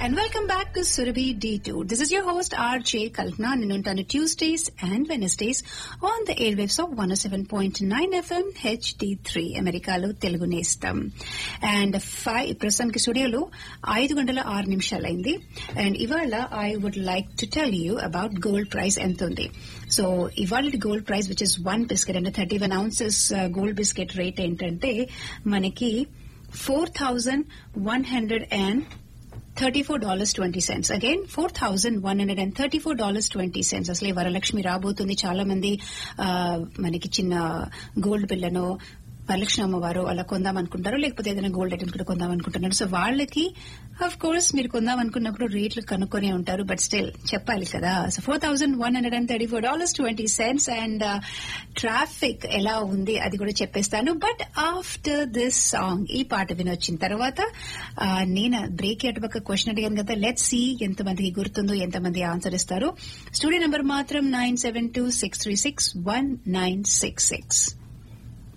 and welcome back to Surabhi D2. This is your host RJ Kalpana Ninuntan Tuesdays and Wednesdays on the airwaves of 107.9 FM HD3 అమెరికాలో తెలుగు నేస్తం and five ప్రస్తుతానికి స్టూడియోలో ఐదు గంటల ఆరు నిమిషాలైంది అండ్ ఇవాళ I would like to tell you about gold price ఎంత ఉంది సో ఇవాళ gold price which is one biscuit అంటే thirty one ounces gold biscuit rate ఏంటంటే మనకి four thousand one hundred and thirty four dollars twenty cents again four thousand one hundred and thirty four dollars twenty cents అసలే వరలక్ష్మి రాబోతుంది చాలా మంది ఆ, మనకి చిన్న గోల్డ్ బిల్లను వరలక్ష్మి అమ్మవారు అలా కొందాం అనుకుంటారు లేకపోతే ఏదైనా గోల్డ్ ఐటమ్ కూడా కొందాం అనుకుంటున్నారు సో వాళ్ళకి అఫ్ కోర్స్ మీరు కొందాం అనుకున్నప్పుడు రేట్లు కనుక్కొనే ఉంటారు బట్ స్టిల్ చెప్పాలి కదా so four thousand one hundred and thirty four dollars twenty cents and traffic ఎలా ఉంది అది కూడా చెప్పేస్తాను బట్ ఆఫ్టర్ దిస్ సాంగ్ ఈ పాట వినొచ్చిన తర్వాత ఆ, నేను బ్రేక్ అటుపక్క క్వశ్చన్ అడిగాను కదా లెట్ సి ఎంతమందికి గుర్తుందో ఎంతమంది ఆన్సర్ ఇస్తారు స్టూడియో నంబర్ మాత్రం nine seven two six three six one nine six six